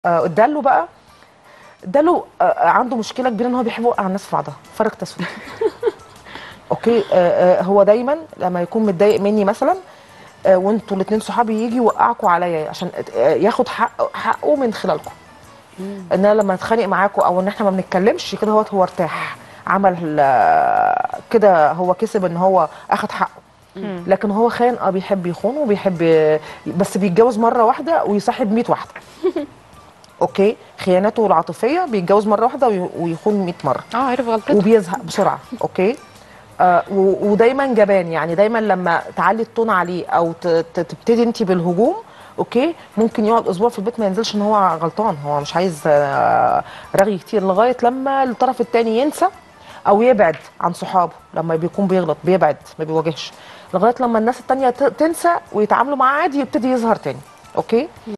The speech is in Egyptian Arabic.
آه، الدلو بقى الدلو آه، عنده مشكله كبيره ان هو بيحب يوقع الناس في بعضها فرق تسويق اوكي آه، آه، هو دايما لما يكون متضايق مني مثلا آه، وانتوا الاثنين صحابي يجي يوقعكوا عليا عشان آه، ياخد حق حقه من خلالكم ان انا لما اتخانق معاكم او ان احنا ما بنتكلمش كده هو هو ارتاح عمل آه، كده هو كسب ان هو اخد حقه لكن هو خان اه بيحب يخون وبيحب بس بيتجوز مره واحده ويصاحب 100 واحده اوكي خياناته العاطفيه بيتجوز مره واحده وي- ويخون 100 مره اه عرف غلطته وبيزهق بسرعه اوكي آه و- ودايما جبان يعني دايما لما تعلي التون عليه او ت- ت- تبتدي انت بالهجوم اوكي ممكن يقعد اسبوع في البيت ما ينزلش ان هو غلطان هو مش عايز آه رغي كتير لغايه لما الطرف الثاني ينسى او يبعد عن صحابه لما بيكون بيغلط بيبعد ما بيواجهش لغايه لما الناس التانية ت- تنسى ويتعاملوا معاه عادي يبتدي يظهر تاني اوكي